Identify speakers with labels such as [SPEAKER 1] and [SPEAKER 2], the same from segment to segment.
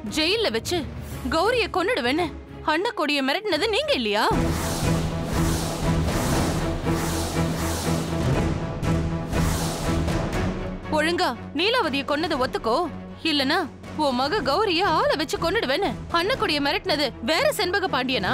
[SPEAKER 1] ஜெயில்ல வச்சு கௌரிய கொன்னுடுவேன்னு அண்ணக்கொடிய மிரட்டினது நீங்க இல்லையா ஒழுங்கா நீலாவதிய கொன்னதை ஒத்துக்கோ இல்லனா உன் மக கௌரிய ஆளை வச்சு கொன்னுடுவேன்னு அண்ணக்கொடிய மிரட்டினது வேற செண்பக பாண்டியனா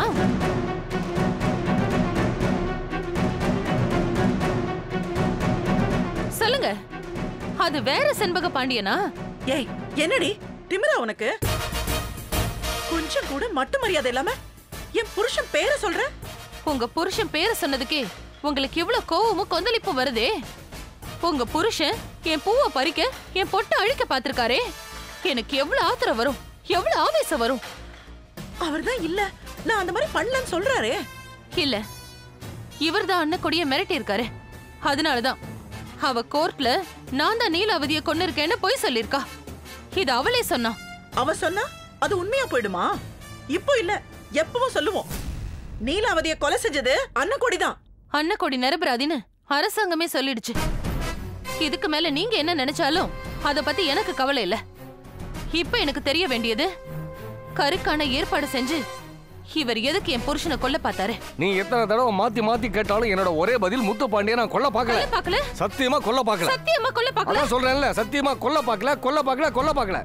[SPEAKER 1] சொல்லுங்க அது வேற செண்பக பாண்டியனா
[SPEAKER 2] ஏய் என்னடி திமிரா உனக்கு கொஞ்சம் கூட மட்டு மரியாதை இல்லாம என் புருஷன் பேரை சொல்ற
[SPEAKER 1] உங்க புருஷன் பேரை சொன்னதுக்கே உங்களுக்கு இவ்ளோ கோவமும் கொந்தளிப்பும் வருதே உங்க புருஷன் என் பூவை பறிக்க என் பொட்டை அழிக்க பாத்திருக்காரே எனக்கு எவ்வளவு ஆத்திரம் வரும் எவ்வளவு ஆவேசம் வரும்
[SPEAKER 2] அவர்தான் இல்ல நான் அந்த மாதிரி பண்ணலன்னு சொல்றாரே
[SPEAKER 1] இல்ல இவர்தான் அண்ணக்கொடிய மிரட்டி இருக்காரு அதனாலதான் அவ கோர்ட்ல நான் தான் நீலாவதிய கொண்டு இருக்கேன்னு பொய் சொல்லிருக்கா இது அவளே சொன்னா
[SPEAKER 2] அவ சொன்னா அது உண்மையா போயிடுமா இப்போ இல்ல எப்பவும் சொல்லுவோம் நீலாவதிய கொலை செஞ்சது அன்னக்கொடி தான்
[SPEAKER 1] அன்னக்கொடி நிரபராதின்னு அரசாங்கமே சொல்லிடுச்சு இதுக்கு மேல நீங்க என்ன நினைச்சாலும் அத பத்தி எனக்கு கவலை இல்ல இப்ப எனக்கு தெரிய வேண்டியது கருக்கான ஏற்பாடு செஞ்சு இவர் எதுக்கு என் புருஷனை கொல்ல பார்த்தாரு
[SPEAKER 3] நீ எத்தனை தடவை மாத்தி மாத்தி கேட்டாலும் என்னோட ஒரே பதில் முத்து பாண்டிய நான் கொல்ல பார்க்கல
[SPEAKER 1] கொல்ல பார்க்கல
[SPEAKER 3] சத்தியமா கொல்ல பார்க்கல
[SPEAKER 1] சத்தியமா கொல்ல பார்க்கல
[SPEAKER 3] அதான் சொல்றேன்ல சத்தியமா கொல்ல பார்க்கல கொல்ல பார்க்கல கொல்ல பார்க்கல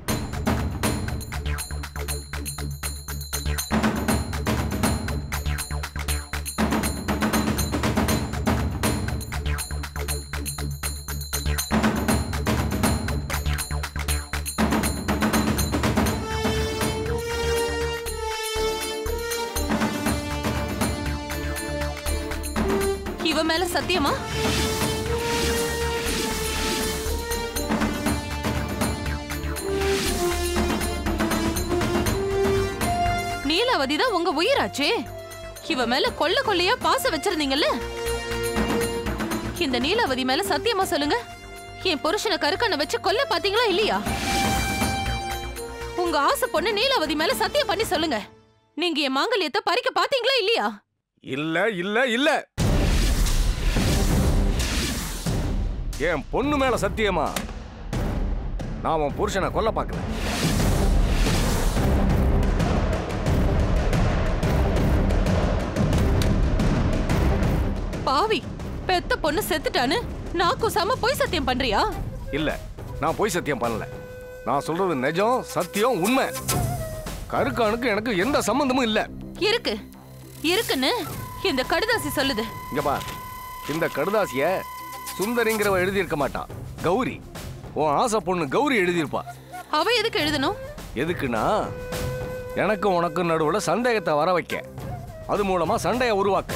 [SPEAKER 1] இவ மேல சத்தியமா நீலாவதி தான் உங்க உயிராச்சே இவ மேல கொல்ல கொல்லையா பாசம் வச்சிருந்தீங்கல்ல இந்த நீலாவதி மேல சத்தியமா சொல்லுங்க என் புருஷனை கருக்கண்ண வச்சு கொல்ல பாத்தீங்களா இல்லையா உங்க ஆசை பொண்ணு நீலாவதி மேல சத்தியம் பண்ணி சொல்லுங்க நீங்க என் மாங்கல்யத்தை பறிக்க பாத்தீங்களா இல்லையா
[SPEAKER 3] இல்ல இல்ல இல்ல என் பொண்ணு மேல சத்தியமா நான் உன் புருஷனை கொல்ல பார்க்கல
[SPEAKER 1] பாவி பெத்த பொண்ணு செத்துட்டான்னு நான் குசாம போய் சத்தியம் பண்றியா
[SPEAKER 3] இல்ல நான் போய் சத்தியம் பண்ணல நான் சொல்றது நிஜம் சத்தியம் உண்மை கருக்கானுக்கு எனக்கு எந்த சம்பந்தமும் இல்ல
[SPEAKER 1] இருக்கு இருக்குன்னு இந்த கடுதாசி சொல்லுது
[SPEAKER 3] இங்க பார் இந்த கடுதாசிய சுந்தரிங்கிறவ எழுதியிருக்க மாட்டா கௌரி உன் ஆசை பொண்ணு கௌரி எழுதியிருப்பா
[SPEAKER 1] அவ எதுக்கு எழுதணும்
[SPEAKER 3] எதுக்குன்னா எனக்கு உனக்கு நடுவுல சந்தேகத்தை வர வைக்க அது மூலமா சண்டையை உருவாக்க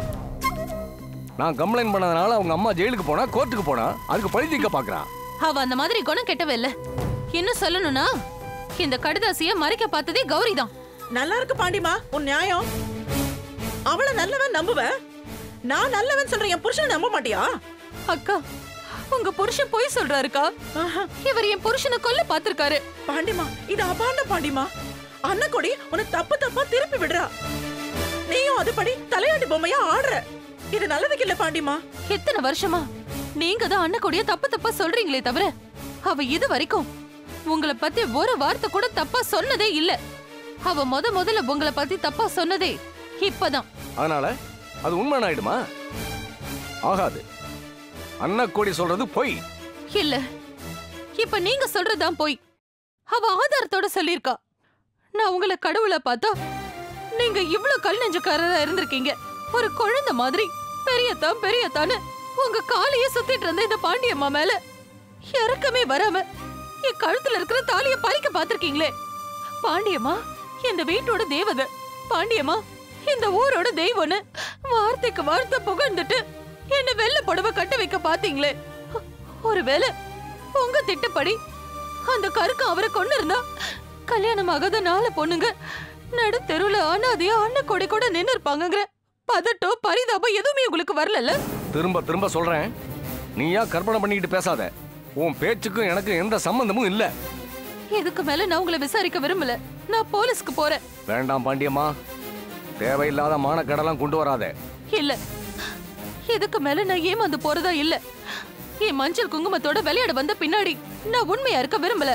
[SPEAKER 3] நான் கம்ப்ளைண்ட் பண்ணதுனால அவங்க அம்மா ஜெயிலுக்கு போனா கோர்ட்டுக்கு போனா அதுக்கு பழி தீர்க்க பாக்குறான்
[SPEAKER 1] அவ அந்த மாதிரி குணம் கெட்டவ இல்ல இன்னும் சொல்லணும்னா இந்த கடுதாசிய மறைக்க பார்த்ததே கௌரி தான்
[SPEAKER 2] நல்லா இருக்கு பாண்டிமா உன் நியாயம் அவளை நல்லவன் நம்புவ நான் நல்லவன் சொல்றேன் என் புருஷனை நம்ப மாட்டியா
[SPEAKER 1] அக்கா உங்க புருஷன் பொய் சொல்றாருக்கா
[SPEAKER 2] ஆஹா,
[SPEAKER 1] இவர் என் புருஷனை கொல்ல பாத்திருக்காரு
[SPEAKER 2] பாண்டிமா இது அபாண்ட பாண்டிமா அன்னக்கொடி உன்னை தப்பு தப்பா திருப்பி விடுறா நீயும் அதுபடி தலையாட்டி பொம்மையா ஆடுற இது நல்லதுக்கு இல்ல பாண்டிமா
[SPEAKER 1] எத்தனை வருஷமா நீங்க தான் அண்ணக்கூடிய தப்பு தப்பா சொல்றீங்களே தவிர அவ இது வரைக்கும் உங்களை பத்தி ஒரு வார்த்தை கூட தப்பா சொன்னதே இல்ல அவ முத முதல்ல உங்களை பத்தி தப்பா சொன்னதே இப்பதான்
[SPEAKER 3] அதனால அது உண்மை ஆயிடுமா ஆகாது அன்னக்கோடி சொல்றது பொய்
[SPEAKER 1] இல்ல இப்ப நீங்க சொல்றதுதான் போய் அவ ஆதாரத்தோட சொல்லிருக்கா நான் உங்களை கடவுளை பார்த்தா நீங்க இவ்ளோ கல் நெஞ்சக்காரரா இருந்திருக்கீங்க ஒரு குழந்தை மாதிரி பெரியத்தான் பெரியத்தான்னு உங்க காலையே சுத்திட்டு இருந்த இந்த பாண்டியம்மா மேல இறக்கமே வராம என் கழுத்துல இருக்கிற தாலிய பறிக்க பாத்திருக்கீங்களே பாண்டியம்மா இந்த வீட்டோட தேவதை பாண்டியம்மா இந்த ஊரோட தெய்வம்னு வார்த்தைக்கு வார்த்தை புகழ்ந்துட்டு என்ன வெள்ள புடவை கட்ட வைக்க பாத்தீங்களே ஒருவேளை உங்க திட்டப்படி அந்த கருக்கு அவரை கொண்டு இருந்தா கல்யாணமாகாத நாலு பொண்ணுங்க நடு தெருவுல அனாதையா அண்ணன் கொடை கூட நின்னு இருப்பாங்கங்கிற பதட்டம் பரிதாபம் எதுவுமே உங்களுக்கு வரலல்ல
[SPEAKER 3] திரும்ப திரும்ப சொல்றேன் நீயா கற்பனை பண்ணிக்கிட்டு பேசாத உன் பேச்சுக்கும் எனக்கு எந்த சம்பந்தமும் இல்ல
[SPEAKER 1] இதுக்கு மேல நான் உங்களை விசாரிக்க விரும்பல நான் போலீஸ்க்கு போறேன்
[SPEAKER 3] வேண்டாம் பாண்டியம்மா தேவையில்லாத மானக்கடலாம் கொண்டு வராத
[SPEAKER 1] இல்ல இதுக்கு மேல நான் ஏமாந்து போறதா இல்ல என் மஞ்சள் குங்குமத்தோட விளையாட வந்த பின்னாடி நான் உண்மையா இருக்க விரும்பல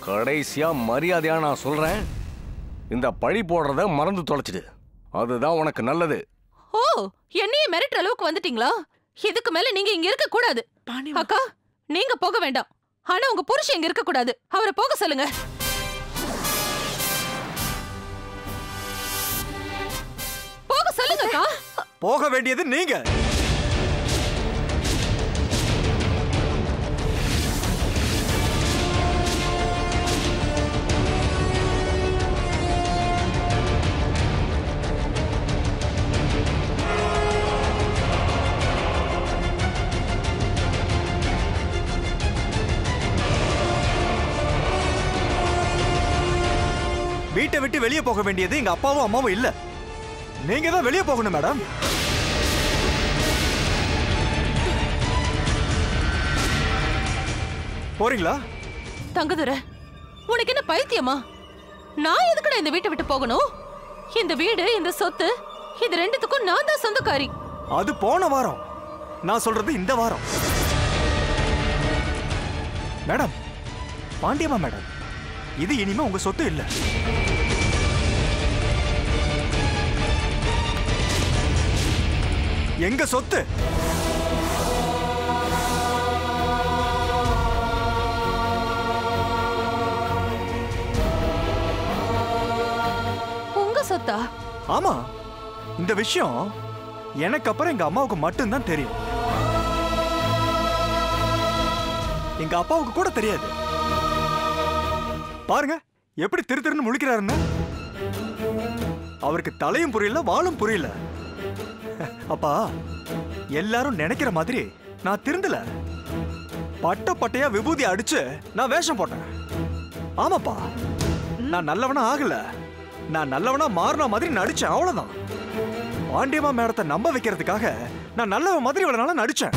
[SPEAKER 3] கடைசியா மரியாதையா நான் சொல்றேன் இந்த பழி போடுறத மறந்து தொலைச்சிடு அதுதான் உனக்கு நல்லது
[SPEAKER 1] ஓ என்னையே மிரட்டுற அளவுக்கு வந்துட்டீங்களா இதுக்கு மேல நீங்க இங்க இருக்க கூடாது
[SPEAKER 2] பாண்டிமா
[SPEAKER 1] அக்கா நீங்க போக வேண்டாம் ஆனா உங்க புருஷன் இங்க இருக்க கூடாது அவரை போக சொல்லுங்க போக சொல்லுங்க அக்கா
[SPEAKER 4] போக வேண்டியது நீங்க வீட்டை விட்டு வெளியே போக வேண்டியது எங்க அப்பாவும் அம்மாவும் இல்ல நீங்க தான் வெளியே போகணும் மேடம் போறீங்களா
[SPEAKER 1] தங்கதுரை உனக்கு என்ன பைத்தியமா நான் எதுக்குடா இந்த வீட்டை விட்டு போகணும் இந்த வீடு இந்த சொத்து இது ரெண்டுத்துக்கும் நான் தான் சொந்தக்காரி
[SPEAKER 4] அது போன வாரம் நான் சொல்றது இந்த வாரம் மேடம் பாண்டியம்மா மேடம் இது இனிமே உங்க சொத்து இல்ல எங்க சொத்து
[SPEAKER 1] உங்க சொத்தா
[SPEAKER 4] ஆமா இந்த விஷயம் எனக்கு அப்புறம் எங்க அம்மாவுக்கு மட்டும்தான் தெரியும் எங்க அப்பாவுக்கு கூட தெரியாது பாருங்க எப்படி திரு திருன்னு முழிக்கிறாருன்னு அவருக்கு தலையும் புரியல வாலும் புரியல அப்பா எல்லாரும் நினைக்கிற மாதிரி நான் திருந்தல பட்ட பட்டையா விபூதி அடிச்சு நான் வேஷம் போட்டேன் ஆமாப்பா நான் நல்லவனா ஆகல நான் நல்லவனா மாறின மாதிரி நடிச்சேன் அவ்வளவுதான் பாண்டியம்மா மேடத்தை நம்ப வைக்கிறதுக்காக நான் நல்லவன் மாதிரி இவ்வளவு நாளா நடிச்சேன்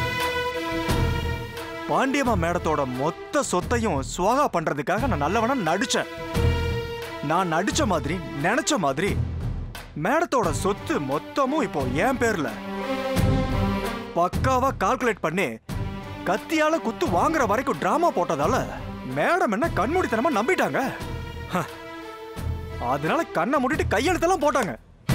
[SPEAKER 4] பாண்டியம்மா மேடத்தோட மொத்த சொத்தையும் சுவாகா பண்றதுக்காக நான் நல்லவனா நடிச்சேன் நான் நடிச்ச மாதிரி நினைச்ச மாதிரி மேடத்தோட சொத்து மொத்தமும் இப்போ என் பேர்ல பக்காவா கால்குலேட் பண்ணி கத்தியால குத்து வாங்குற வரைக்கும் டிராமா போட்டதால மேடம் என்ன கண்மூடித்தனமா நம்பிட்டாங்க ஹ. அதனால கண்ணை மூடிட்டு கையெழுத்தெல்லாம் போட்டாங்க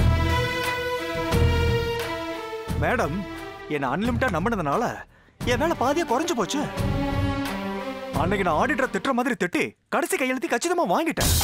[SPEAKER 4] மேடம் என்ன அன்லிமிட்டா நம்பினதுனால என் மேல பாதியா குறைஞ்சு போச்சு அன்னைக்கு நான் ஆடிட்டர் திட்டுற மாதிரி திட்டி கடைசி கையெழுத்தி கச்சிதமா வாங்கிட்டேன்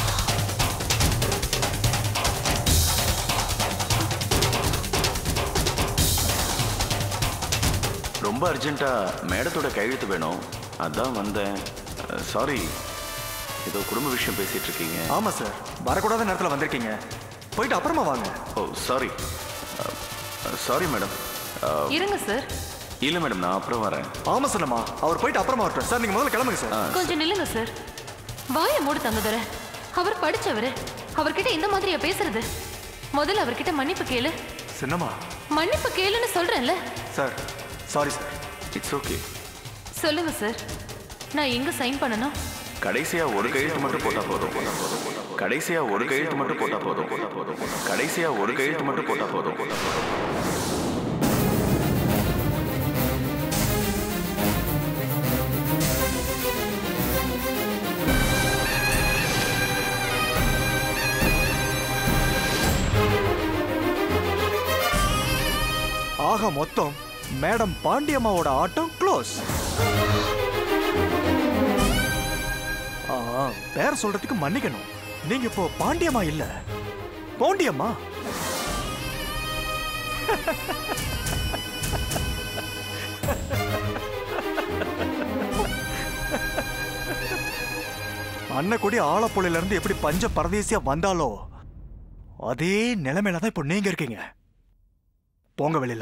[SPEAKER 5] ரொம்ப அர்ஜென்ட்டாக மேடத்தோட கையெழுத்து வேணும் அதான் வந்தேன் சாரி ஏதோ குடும்ப விஷயம் பேசிட்டு இருக்கீங்க
[SPEAKER 4] ஆமா சார் வரக்கூடாத நேரத்துல வந்திருக்கீங்க போயிட்டு அப்புறமா வாங்க
[SPEAKER 5] ஓ சாரி சாரி மேடம்
[SPEAKER 1] இருங்க சார்
[SPEAKER 5] இல்லை மேடம் நான் அப்புறம் வரேன்
[SPEAKER 4] ஆமா சொன்னமா அவர் போயிட்டு அப்புறமா வரட்டும் சார் நீங்க முதல்ல கிளம்புங்க சார்
[SPEAKER 1] கொஞ்சம் நில்லுங்க சார் வாயை மூடு தங்கதுரை அவர் படிச்சவரு அவர்கிட்ட இந்த மாதிரியா பேசுறது முதல்ல அவர்கிட்ட மன்னிப்பு கேளு
[SPEAKER 4] சின்னம்மா
[SPEAKER 1] மன்னிப்பு கேளுன்னு சொல்றேன்ல
[SPEAKER 4] sir sorry sir
[SPEAKER 5] it's okay
[SPEAKER 1] சொல்லுங்க சார் நான் எங்க சைன் பண்ணணும்
[SPEAKER 5] கடைசியாக ஒரு கையெழுத்து மட்டும் போட்டால் போதும் கடைசியாக ஒரு கையெழுத்து மட்டும் போட்டால் போதும் கடைசியாக ஒரு கையெழுத்து மட்டும் போட்டால் போதும்
[SPEAKER 4] ஆக மொத்தம் மேடம் பாண்டியம்மாவோட ஆட்டம் க்ளோஸ் பேர் சொல்றதுக்கு மன்னிக்கணும் நீங்க இப்போ பாண்டியம்மா இல்ல பாண்டியம்மா அன்னக்குடி ஆலப்புழையில இருந்து எப்படி பஞ்ச பரதேசியா வந்தாலோ அதே நிலைமையில தான் இப்போ நீங்க இருக்கீங்க போங்க வெளியில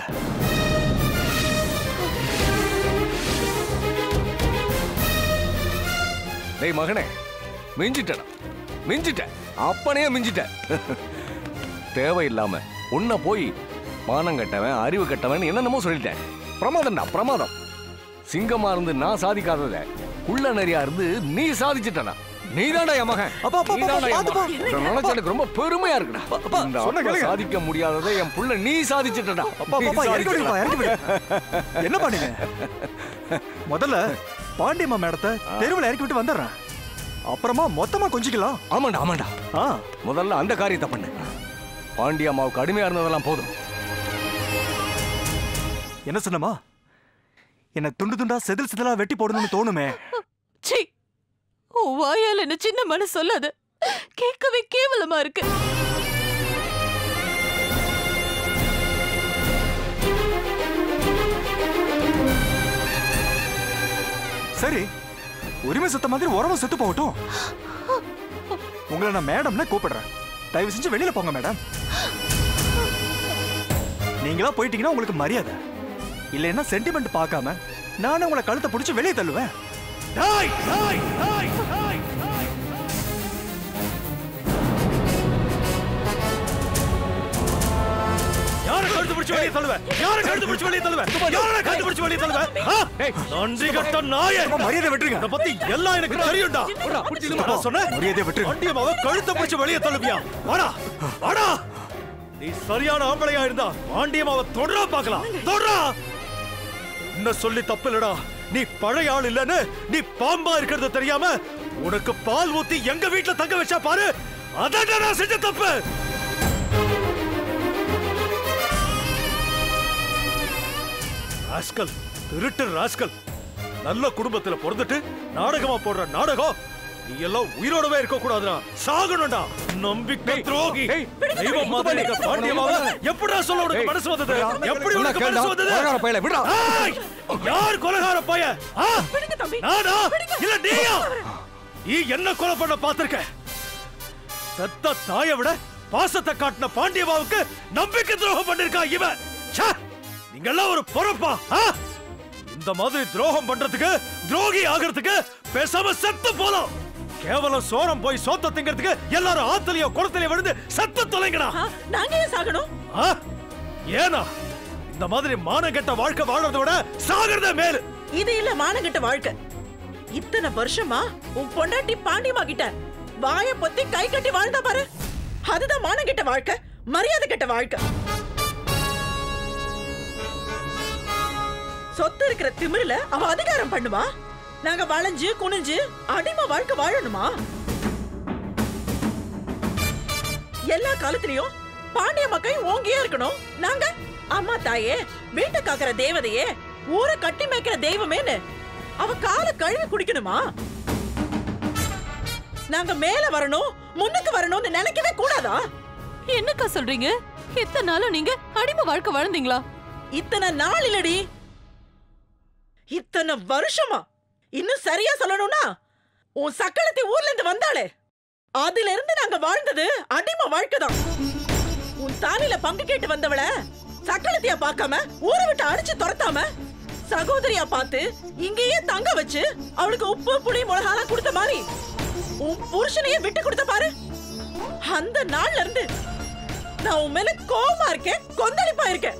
[SPEAKER 3] டேய் மகனே மிஞ்சிட்டடா மிஞ்சிட்ட அப்பனே மிஞ்சிட்ட தேவையில்லாம உன்னை போய் மானம் கட்டவன் அறிவு கட்டவன் என்னென்னமோ சொல்லிட்டேன் பிரமாதம்டா பிரமாதம் சிங்கமா இருந்து நான் சாதிக்காதத குள்ள நரியா இருந்து நீ சாதிச்சிட்டனா நீதான்டா என் மகன்
[SPEAKER 4] அப்பா, அப்பா,
[SPEAKER 3] நீதான்டா என்
[SPEAKER 4] அப்பா,
[SPEAKER 3] மகன். இதை நினைச்சா எனக்கு ரொம்ப பெருமையா இருக்குடா
[SPEAKER 4] அப்பா,
[SPEAKER 3] இந்த
[SPEAKER 4] சொன்னா
[SPEAKER 3] அப்பா
[SPEAKER 4] கேளுங்க.
[SPEAKER 3] சாதிக்க முடியாததை என் புள்ள நீ சாதிச்சிட்டடா
[SPEAKER 4] அப்பா
[SPEAKER 3] நீ
[SPEAKER 4] அப்பா இறக்கி விடுங்கப்பா
[SPEAKER 3] சாதிச்சிட்டடா.
[SPEAKER 4] இறக்கி விடுங்க என்ன பண்ணீங்க முதல்ல பாண்டியம்மா மேடத்தை தெருவில் இறக்கி விட்டு வந்துடுறேன் அப்புறமா மொத்தமா கொஞ்சிக்கலாம்
[SPEAKER 3] ஆமாண்டா ஆமாண்டா
[SPEAKER 4] ஆ
[SPEAKER 3] முதல்ல அந்த காரியத்தை பண்ணு பாண்டி அம்மாவுக்கு அடிமையா இருந்ததெல்லாம் போதும்
[SPEAKER 4] என்ன சொன்னமா என்ன துண்டு துண்டா செதில் செதிலா வெட்டி போடணும்னு தோணுமே
[SPEAKER 1] சீ உன் வாயால் என்ன சின்ன மனசு சொல்லாத கேட்கவே கேவலமா இருக்கு
[SPEAKER 4] சரி உரிமை செத்த மாதிரி உறவும் செத்து போகட்டும் உங்களை நான் மேடம்னு கூப்பிடுறேன் தயவு செஞ்சு வெளியில போங்க மேடம் நீங்களா போயிட்டீங்கன்னா உங்களுக்கு மரியாதை இல்லைன்னா சென்டிமெண்ட் பார்க்காம நானும் உங்களை கழுத்தை பிடிச்சி வெளியே தள்ளுவேன்
[SPEAKER 6] டேய், டேய், டேய், டேய், டேய். யாரை கழுத்து பிடிச்சு வெளியே தள்ளுவ யாரை கழுத்து பிடிச்சு வெளியே தள்ளுவ யாரை கழுத்து பிடிச்சு வெளியே தள்ளுவ ஆ? நன்றி கட்ட நாயே
[SPEAKER 4] சும்மா மரியாதை விட்டுருங்க
[SPEAKER 6] இத பத்தி எல்லாம் எனக்கு தெரியும்டா நான் சொன்னேன்
[SPEAKER 4] மரியாதையை விட்டுருங்க
[SPEAKER 6] வண்டியமாவ கழுத்தை பிடிச்சு வெளியே தள்ளுவியா வாடா வாடா நீ சரியான ஆம்பளையா இருந்தா வாண்டியமாவ தொடரா பார்க்கலாம் தொடரா என்ன சொல்லி தப்பு இல்லடா நீ பழைய ஆள் இல்லன்னு நீ பாம்பா இருக்கிறது தெரியாம உனக்கு பால் ஊத்தி எங்க வீட்டுல தங்க வச்சா பாரு அதான் நான் செஞ்ச தப்பு ராஸ்கல் திருட்டு ராஸ்கல் நல்ல குடும்பத்துல பிறந்துட்டு நாடகமா போடுற நாடகம் நீ எல்லாம் உயிரோடவே இருக்க கூடாதுடா சாகணும்டா நம்பிக்கை துரோகி
[SPEAKER 3] ஏய்,
[SPEAKER 6] தெய்வம் மாதிரி இருக்க பாண்டியமாவ எப்படிடா சொல்ல உனக்கு மனசு வந்தது எப்படி
[SPEAKER 3] சொன்னா
[SPEAKER 6] உனக்கு
[SPEAKER 3] கேளுடா,
[SPEAKER 6] மனசு வந்தது
[SPEAKER 3] கொலைகார பயலே, விடுடா.
[SPEAKER 6] ஏய், யார் கொலகார பைய
[SPEAKER 2] விடுங்க தம்பி
[SPEAKER 6] நானா இல்ல நீயா நீ என்ன கொலை பண்ண பாத்திருக்க செத்த தாயை விட பாசத்தை காட்டின பாண்டியமாவுக்கு நம்பிக்கை துரோகம் பண்ணிருக்கா இவன் ச்சே! நீங்க எல்லாம் ஒரு பொறுப்பா ஆ? இந்த மாதிரி துரோகம் பண்றதுக்கு துரோகி ஆகிறதுக்கு பேசாம செத்து போலாம் கேவலம் சோரம் போய் சோத்த திங்கிறதுக்கு எல்லாரும் ஆத்தலையோ குளத்திலயோ விழுந்து செத்து தொலைங்கடா
[SPEAKER 2] ஆ, நாங்க ஏன் சாகணும்
[SPEAKER 6] ஆ? ஏனா இந்த மாதிரி மானங்கெட்ட வாழ்க்கை வாழறதை விட சாகிறதே மேலு
[SPEAKER 2] இது இல்ல மானங்கிட்ட வாழ்க்கை இத்தனை வருஷமா உன் பொண்டாட்டி பாண்டியமா கிட்ட வாய பொத்தி கை கட்டி வாழ்ந்தா பாரு அதுதான் மானங்கிட்ட வாழ்க்கை மரியாதை கெட்ட வாழ்க்கை சொத்து இருக்கிற திமிருல அவ அதிகாரம் பண்ணுவா நாங்க வளைஞ்சு குனிஞ்சு அடிமை வாழ்க்கை வாழணுமா எல்லா காலத்திலயும் பாண்டிய மக்கள் ஓங்கியே இருக்கணும் நாங்க அம்மா தாயே வீட்டை காக்கிற தேவதையே ஊரை கட்டி மேய்க்கிற தெய்வமேன்னு அவ கால கழுவி குடிக்கணுமா நாங்க மேல வரணும் முன்னுக்கு வரணும்னு நினைக்கவே கூடாதா
[SPEAKER 1] என்னக்கா சொல்றீங்க எத்தனை நாளும் நீங்க அடிமை வாழ்க்கை வாழ்ந்தீங்களா
[SPEAKER 2] இத்தனை நாள் இல்லடி இத்தனை வருஷமா இன்னும் சரியா சொல்லணும்னா உன் சக்களத்தி ஊர்ல இருந்து வந்தாளே அதுல இருந்து நாங்க வாழ்ந்தது அடிமை வாழ்க்கை தான் உன் தாலில பங்கு கேட்டு வந்தவள சக்களத்தியா பார்க்காம ஊரை விட்டு அடிச்சு துரத்தாம சகோதரியா பார்த்து இங்கேயே தங்க வச்சு அவளுக்கு உப்பு புளி மிளகாலாம் கொடுத்த மாதிரி உன் புருஷனையே விட்டு கொடுத்த பாரு அந்த நாள்ல இருந்து நான் உன் மேல கோவமா இருக்கேன் கொந்தளிப்பா இருக்கேன்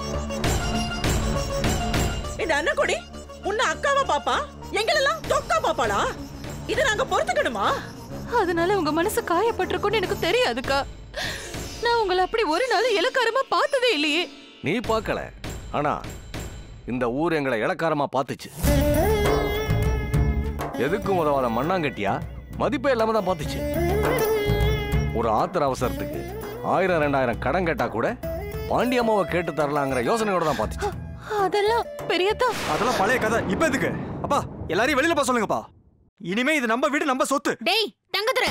[SPEAKER 2] இந்த அண்ணன் உன்னை அக்காவா பாப்பா எங்களெல்லாம் தொக்கா பாப்பாளா இது நாங்க பொறுத்துக்கணுமா
[SPEAKER 1] அதனால உங்க மனசு காயப்பட்டிருக்கும்னு எனக்கு தெரியாதுக்கா நான் உங்களை அப்படி ஒரு நாள் இலக்காரமா பார்த்ததே இல்லையே
[SPEAKER 3] நீ பார்க்கல ஆனா இந்த ஊர் எங்களை இளக்காரமா பார்த்துச்சு எதுக்கும் உதவாத மண்ணாங்கட்டியா மதிப்பே இல்லாம தான் பார்த்துச்சு ஒரு ஆத்திர அவசரத்துக்கு ஆயிரம் ரெண்டாயிரம் கடன் கேட்டா கூட பாண்டியம்மாவை கேட்டு தரலாங்கிற யோசனையோட தான் பார்த்துச்சு
[SPEAKER 1] அதெல்லாம் பெரியதா
[SPEAKER 4] அதெல்லாம் பழைய கதை இப்ப எதுக்கு அப்பா எல்லாரையும் வெளியில போக சொல்லுங்கப்பா இனிமே இது நம்ம வீடு நம்ம சொத்து
[SPEAKER 7] டேய் தங்கதுரை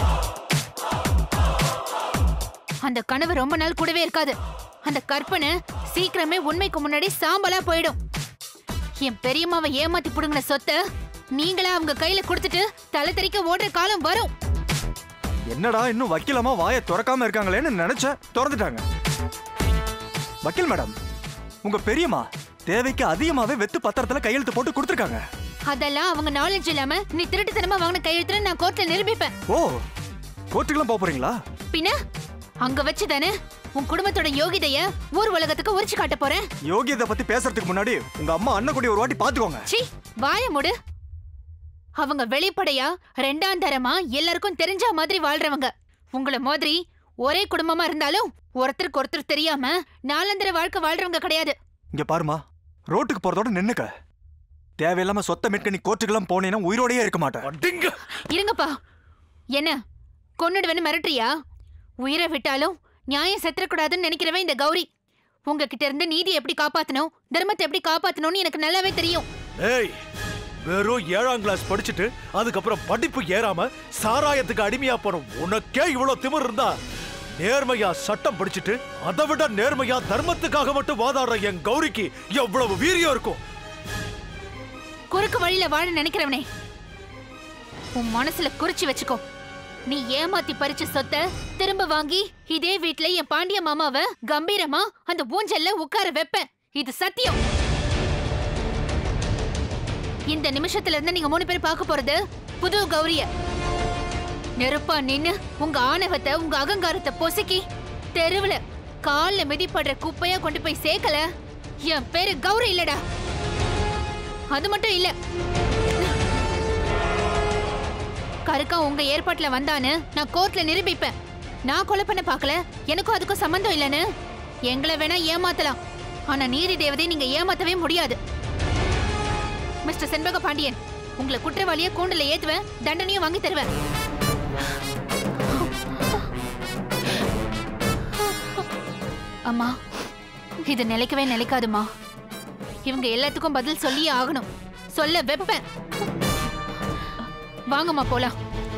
[SPEAKER 7] அந்த கனவு ரொம்ப நாள் கூடவே இருக்காது அந்த கற்பனை சீக்கிரமே உண்மைக்கு முன்னாடி சாம்பலா போயிடும் என் பெரியம்மாவை ஏமாத்தி புடுங்கின சொத்தை நீங்களா அவங்க கையில கொடுத்துட்டு தலை தெறிக்க ஓடுற காலம் வரும்
[SPEAKER 4] என்னடா இன்னும் வக்கீலமா வாயை திறக்காம இருக்காங்களேன்னு நினைச்சேன் திறந்துட்டாங்க வக்கீல் மேடம் உங்க பெரியம்மா தேவைக்கு அதிகமாவே வெத்து பத்திரத்துல கையெழுத்து போட்டு கொடுத்துருக்காங்க
[SPEAKER 7] அதெல்லாம் அவங்க நாலேஜ் இல்லாம நீ திருட்டுத்தனமா வாங்கின கையெழுத்துல நான் கோர்ட்ல நிரூபிப்பேன்
[SPEAKER 4] ஓ கோர்ட்டுக்கெல்லாம் போக போறீங்களா
[SPEAKER 7] பின்ன அங்க வச்சு தானே உன் குடும்பத்தோட யோகிதைய ஊர் உலகத்துக்கு உரிச்சு காட்ட போறேன்
[SPEAKER 4] யோகியதை பத்தி பேசுறதுக்கு முன்னாடி உங்க அம்மா அண்ணன் கூடி ஒரு வாட்டி பாத்துக்கோங்க
[SPEAKER 7] சி வாய முடு அவங்க வெளிப்படையா ரெண்டாம் தரமா எல்லாருக்கும் தெரிஞ்ச மாதிரி வாழ்றவங்க உங்கள மாதிரி ஒரே குடும்பமா இருந்தாலும் ஒருத்தருக்கு ஒருத்தர் தெரியாம நாலந்தர வாழ்க்கை வாழ்றவங்க கிடையாது
[SPEAKER 4] இங்க பாருமா ரோட்டுக்கு போறதோட நின்னுக்க தேவையில்லாம சொத்தை மீட்க நீ கோர்ட்டுக்கெல்லாம் போனீங்கன்னா உயிரோடயே இருக்க மாட்டேன்
[SPEAKER 6] அடிங்க
[SPEAKER 7] இருங்கப்பா என்ன கொன்னுடுவேன்னு மிரட்டுறியா உயிரை விட்டாலும் நியாயம் செத்துறக்கூடாதுன்னு நினைக்கிறவன் இந்த கௌரி உங்ககிட்ட இருந்து நீதி எப்படி காப்பாத்தணும் தர்மத்தை எப்படி காப்பாத்தணும்னு எனக்கு நல்லாவே தெரியும்
[SPEAKER 6] ஏய் வெறும் ஏழாம் கிளாஸ் படிச்சுட்டு அதுக்கப்புறம் படிப்பு ஏறாம சாராயத்துக்கு அடிமையா போன உனக்கே இவ்வளவு திமிர் இருந்தா நேர்மையா சட்டம் படிச்சுட்டு அதை விட நேர்மையா தர்மத்துக்காக மட்டும் வாதாடுற என் கௌரிக்கு எவ்வளவு வீரியம் இருக்கும்
[SPEAKER 7] குறுக்கு வழியில வாழ நினைக்கிறவனே உன் மனசுல குறிச்சு வச்சுக்கோ நீ ஏமாத்தி பறிச்ச சொத்தை திரும்ப வாங்கி இதே வீட்ல என் பாண்டிய மாமாவ கம்பீரமா அந்த ஊஞ்சல்ல உட்கார வைப்பேன் இது சத்தியம் இந்த நிமிஷத்துல இருந்து நீங்க மூணு பேர் பார்க்க போறது புது கௌரிய நெருப்பா நின்னு உங்க ஆணவத்தை உங்க அகங்காரத்தை பொசுக்கி தெருவுல கால்ல மிதிப்படுற குப்பையா கொண்டு போய் சேர்க்கல என் பேரு கௌரி இல்லடா அது மட்டும் இல்ல கருக்கா உங்க ஏற்பாட்டுல வந்தான்னு நான் கோர்ட்ல நிரூபிப்பேன் நான் கொலை பண்ண பார்க்கல எனக்கும் அதுக்கும் சம்பந்தம் இல்லைன்னு எங்களை வேணா ஏமாத்தலாம் ஆனா நீதி தேவதை நீங்க ஏமாத்தவே முடியாது மிஸ்டர் செண்பக பாண்டியன் உங்களை குற்றவாளிய கூண்டுல ஏத்துவேன் தண்டனையும் வாங்கி தருவேன் அம்மா இது நிலைக்கவே நிலைக்காதுமா இவங்க எல்லாத்துக்கும் பதில் சொல்லியே ஆகணும் சொல்ல வைப்பேன் வாங்கம்மா போலாம்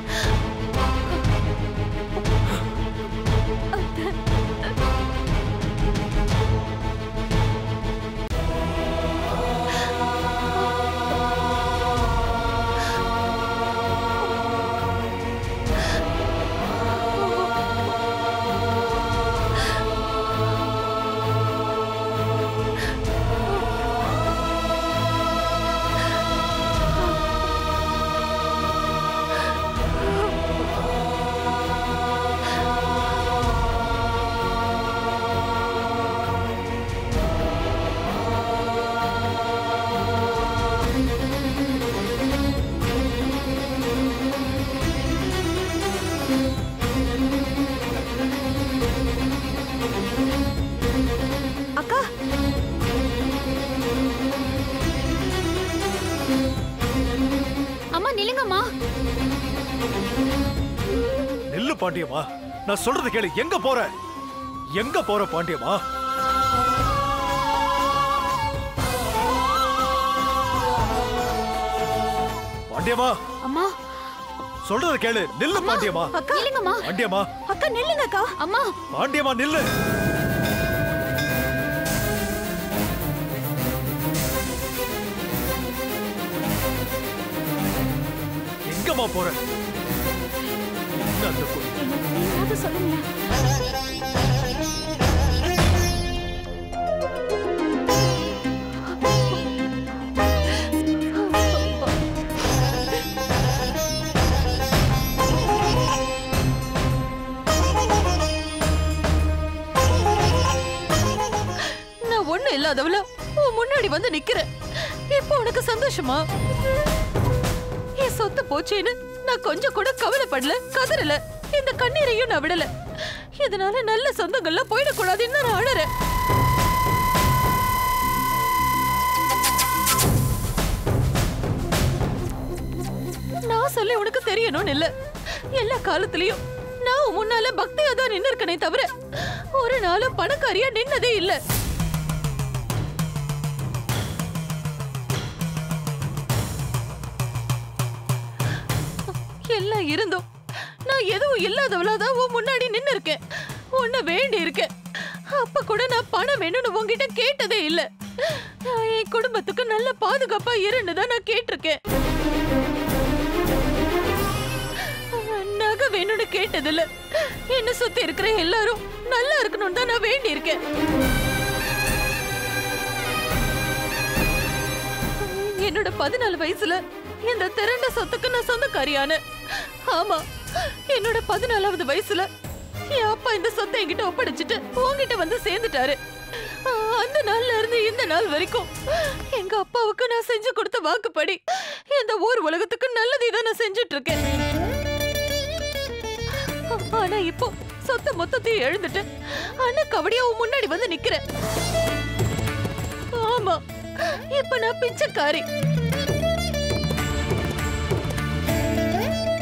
[SPEAKER 1] அக்கா
[SPEAKER 7] அம்மா நில்லுங்கம்மா
[SPEAKER 6] நில்லு பாண்டியம்மா நான் சொல்றது கேளு எங்க போற எங்க போற பாண்டியம்மா பாண்டியம்மா
[SPEAKER 7] அம்மா
[SPEAKER 6] சொல்றது கேளு நில்லு பாண்டியம்மா
[SPEAKER 1] அக்கா
[SPEAKER 7] நில்லுங்கம்மா
[SPEAKER 6] பாண்டியம்மா
[SPEAKER 1] அக்கா நில்லுங்க அக்கா
[SPEAKER 7] அம்மா
[SPEAKER 6] பாண்டியம்மா நில்லு எங்கம்மா போற என்ன அந்த பொண்ணு?
[SPEAKER 1] ஏதாவது சொல்லுங்க நான் ஒண்ணு இல்லாதவள உன் முன்னாடி வந்து நிக்கிறேன் இப்போ உனக்கு சந்தோஷமா என் சொத்து போச்சேன்னு நான் கொஞ்சம் கூட கவலைப்படல கதறல இந்த கண்ணீரையும் நான் விடல இதனால நல்ல சொந்தங்கள்லாம் போயிடக்கூடாதுன்னு நான் அழறேன் நான் சொல்லி உனக்கு தெரியணும்னு இல்ல எல்லா காலத்துலயும் நான் உன் முன்னால பக்தியா தான் நின்னு இருக்கனே தவிர ஒரு நாளும் பணக்காரியா நின்னதே இல்ல எல்லாம் இருந்தும் நான் எதுவும் இல்லாதவளா தான் உன் முன்னாடி நின்னு இருக்கேன் உன்னை வேண்டி இருக்கேன் அப்ப கூட நான் பணம் வேணும்னு உன்கிட்ட கேட்டதே இல்ல நான் என் குடும்பத்துக்கு நல்ல பாதுகாப்பா இருன்னு தான் நான் கேட்டிருக்கேன் நகை வேணும்னு கேட்டதில்ல என்ன சுத்தி இருக்கிற எல்லாரும் நல்லா இருக்கணும்னு தான் நான் வேண்டி இருக்கேன் என்னோட பதினாலு வயசுல இந்த திரண்ட சொத்துக்கு நான் சொந்தக்காரியான ஆமா என்னோட பதினாலாவது வயசுல என் அப்பா இந்த சொத்தை என்கிட்ட ஒப்படைச்சிட்டு உன்கிட்ட வந்து சேர்ந்துட்டாரு ஆ, அந்த நாள்ல இருந்து இந்த நாள் வரைக்கும் எங்க அப்பாவுக்கு நான் செஞ்சு கொடுத்த வாக்குப்படி இந்த ஊர் உலகத்துக்கு நல்லதை தான் நான் செஞ்சுட்டு இருக்கேன் ஆனா இப்போ சொத்த மொத்தத்தையும் எழுந்துட்டு அண்ணன் கபடியா உன் முன்னாடி வந்து நிக்கிறேன் ஆமா இப்ப நான் பிச்சைக்காரி